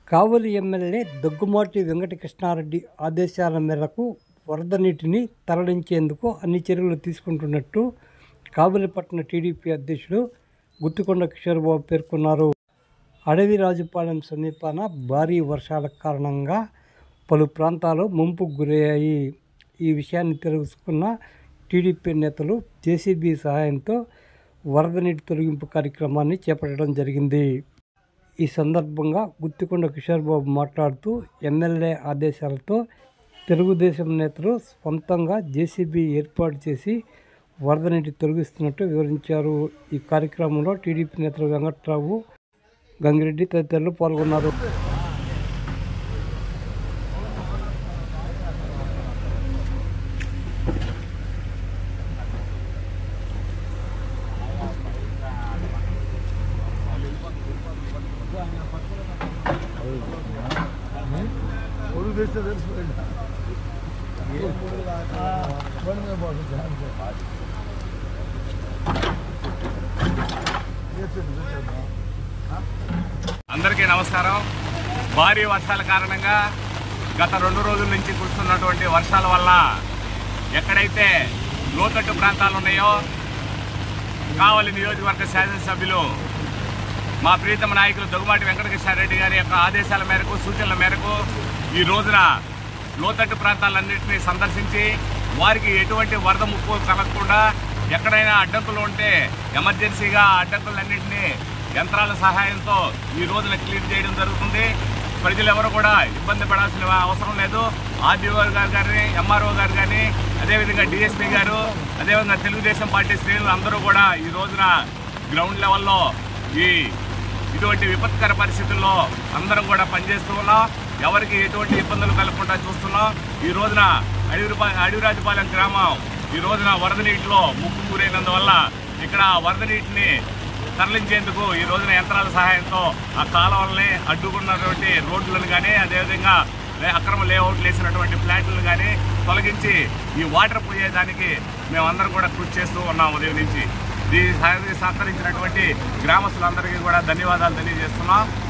కావలి MLA Daggumati Venkatakrishna Reddy ఆదేశాల మేరకు వరద నీటిని తరలించేందుకు అన్ని చర్యలు తీసుకుంటున్నట్టు కావలిపట్న టీడీపీ అధ్యక్షుడు గుత్తికొండ కిషోర్బాబు పేర్కొన్నారు అడవి రాజుపాలెం సమీపాన భారీ వర్షాల కారణంగా పలు ప్రాంతాలు ముంపుకు గురయ్యాయి ఈ విషయాన్ని తెలుసుకున్న టీడీపీ నేతలు జేసీబీ సహాయంతో వరద నీటి తొలగింపు కార్యక్రమాన్ని చేపట్టడం జరిగింది ఈ సందర్భంగా గుత్తికొండ కిషోర్ బాబు మాట్లాడుతూ ఎమ్మెల్యే ఆదేశాలతో తెలుగుదేశం నేతలు సొంతంగా జేసీబీ ఏర్పాటు చేసి వరద నీటి తొలగిస్తున్నట్టు వివరించారు ఈ కార్యక్రమంలో టీడీపీ నేతలు వెంకట్రావు గంగిరెడ్డి తదితరులు పాల్గొన్నారు కొడుకు తెస్తే తెలిసిపోయింది బండి మీద పోతుంది అందరికీ నమస్కారం భారీ వర్షాల కారణంగా గత రెండు రోజుల నుంచి కురుస్తున్నటువంటి వర్షాల వల్ల ఎక్కడైతే లోతట్టు ప్రాంతాలు ఉన్నాయో కావలి నియోజకవర్గ శాసనసభ్యులు మా ప్రీతమ నాయకులు దగ్గుమాటి వెంకటకృష్ణారెడ్డి గారి యొక్క ఆదేశాల మేరకు సూచనల మేరకు ఈ రోజున లోతట్టు ప్రాంతాలన్నింటినీ సందర్శించి వారికి ఎటువంటి వరద ముప్పు కలగకుండా ఎక్కడైనా అడ్డంకులు ఉంటే ఎమర్జెన్సీగా ఆ అడ్డంకులన్నింటినీ యంత్రాల సహాయంతో ఈ రోజున క్లీన్ చేయడం జరుగుతుంది ప్రజలు ఎవరు కూడా ఇబ్బంది పడాల్సిన అవసరం లేదు ఆర్డీఓ గారు కానీ ఎంఆర్ఓ గారు కానీ అదేవిధంగా డిఎస్పీ గారు అదేవిధంగా తెలుగుదేశం పార్టీ శ్రేణులు అందరూ కూడా ఈ రోజున గ్రౌండ్ లెవెల్లో ఈ ఇటువంటి విపత్కర పరిస్థితుల్లో అందరం కూడా పనిచేస్తూ ఉన్నాం ఎవరికి ఎటువంటి ఇబ్బందులు కలగకుండా చూస్తున్నాం ఈ రోజున అడవిపా అడవిరాజుపాలెం గ్రామం ఈ రోజున వరద నీటిలో ముక్కు గురైనందువల్ల ఇక్కడ వరద నీటిని తరలించేందుకు ఈ రోజున యంత్రాల సహాయంతో ఆ కాలువల్ని అడ్డుకున్నటువంటి రోడ్లను కానీ అదేవిధంగా లే- అక్రమ లేఅవుట్లు వేసినటువంటి ఫ్లాట్లను కానీ తొలగించి ఈ వాటర్ పోయేదానికి మేమందరం కూడా కృషి చేస్తూ ఉన్నాం ఉదయం నుంచి దీనికి సహకరించినటువంటి గ్రామస్తులందరికీ కూడా ధన్యవాదాలు తెలియజేస్తున్నాం